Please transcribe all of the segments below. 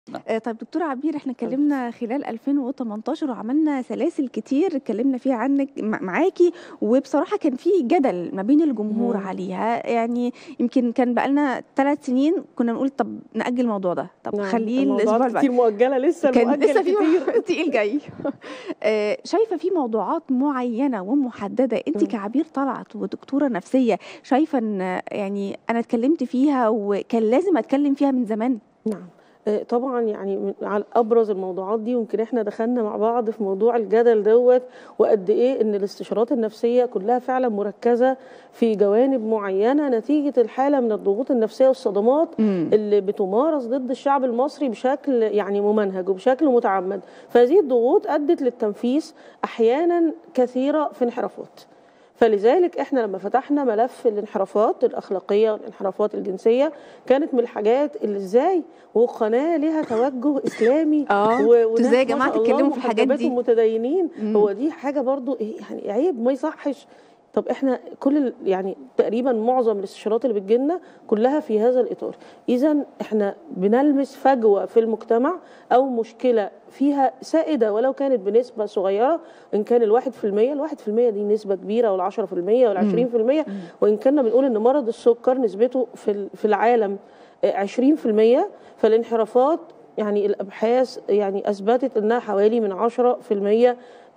نعم. آآ طيب دكتور عبير إحنا اتكلمنا خلال 2018 وعملنا سلاسل كتير اتكلمنا فيها عنِك م معاكِ، وبصراحة كان في جدل ما بين الجمهور إمم. عليها، يعني يمكن كان بقى لنا 3 سنين كنا بنقول طب نأجل الموضوع ده، طب نعم، خلّيه الأسبوع الموضوعات اللي بعده. كتير مؤجلة لسه كان المؤجل لسه في كتير. تقيل جاي. آآ شايفة في موضوعات معينة ومحددة أنتِ إمم. كعبير طلعت ودكتورة نفسية شايفة إن يعني أنا اتكلمت فيها وكان لازم أتكلم فيها من زمان؟ نعم. آآ طبعًا يعني من على أبرز الموضوعات دي ويمكن إحنا دخلنا مع بعض في موضوع الجدل دوّة، وقد إيه إن الاستشارات النفسية كلها فعلًا مركزة في جوانب معينة نتيجة الحالة من الضغوط النفسية والصدمات إمم. اللي بتمارس ضد الشعب المصري بشكل يعني ممنهج وبشكل متعمد، فهذه الضغوط أدت للتنفيس أحيانًا كثيرة في انحرافات. فلذلك إحنا لمّا فتحنا ملف الانحرافات الأخلاقية والانحرافات الجنسية، كانت من الحاجات اللي إزاي وقناة ليها توجه إسلامي آه، و أنتم إزاي يا وناس ما جماعة شاء الله تتكلموا في الحاجات محجبات دي؟ ومتدينين، إمم. هو دي حاجة برضه إيه يعني عيب ما يصحش. طب إحنا كل ال يعني تقريبًا معظم الاستشارات اللي بتيجي لنا كلها في هذا الإطار، إذًا إحنا بنلمس فجوة في المجتمع أو مشكلة فيها سائدة ولو كانت بنسبة صغيرة، إن كان ال1% ال1% دي نسبة كبيرة وال10% إمم. وال20% إمم. وإن كنا بنقول إن مرض السكر نسبته في ال في العالم آآ 20% فالانحرافات يعني الأبحاث يعني أثبتت إنها حوالي من 10%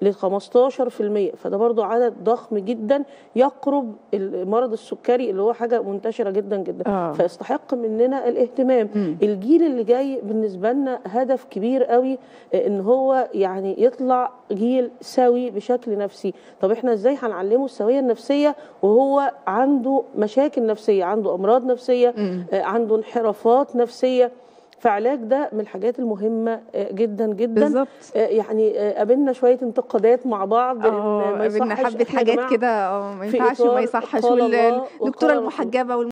ل15% فده برضه عدد ضخم جدًا يقرب المرض السكري اللي هو حاجة منتشرة جدًا، جدًا، آه. فيستحق مننا الاهتمام. إمم. الجيل اللي جاي بالنسبة لنا هدف كبير أوي آآ إن هو يعني يطلع جيل سوي بشكل نفسي، طب إحنا إزاي هنعلمه السوية النفسية وهو عنده مشاكل نفسية، عنده أمراض نفسية، إمم. آآ عنده انحرافات نفسية، فعلاج ده من الحاجات المهمة آآ جدًا، جدًا. بالضبط. آآ يعني آآ قابلنا شوية انتقادات مع بعض إن آه، ما قابلنا يصحش حبة إحنا يا حاجات جماعة كده آه، ما في ينفعش وما إطار يصحش قال وال الله الدكتورة وقال رسوله. المحجبة وال